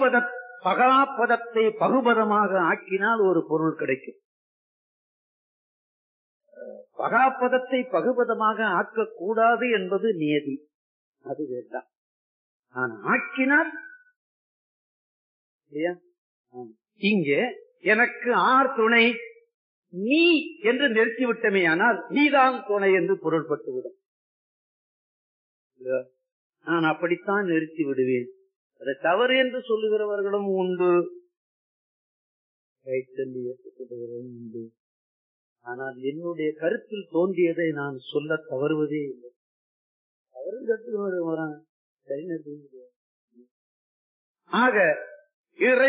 பகுபத பகாபதத்தை பகுபதமாக ஆக்கினால் ஒரு பொருள் கிடைக்கும் பகாபதத்தை பகுபதமாக ஆக்கக்கூடாது என்பது நியதி அது வேண்டாம் நான் ஆக்கினால் இல்லையா? ஆம். இங்கே எனக்கு ஆர் துணை நீ என்று நிறுத்திவிட்டமே ஆனால் நீதான் துணை என்று பொருள்பட்டுவிடும் இல்லையா? நான் அப்படித்தான் நிறுத்தி விடுவேன் அதை தவறு என்று சொல்லுகிறவர்களும் உண்டு கைத்தள்ளி ஏற்றுக்கொள்கிறவர்களும் உண்டு ஆனால் என்னுடைய கருத்தில் தோன்றியதை நான் சொல்ல தவறுவதே இல்லை தவறு கட்டு வரான் ஆக இறை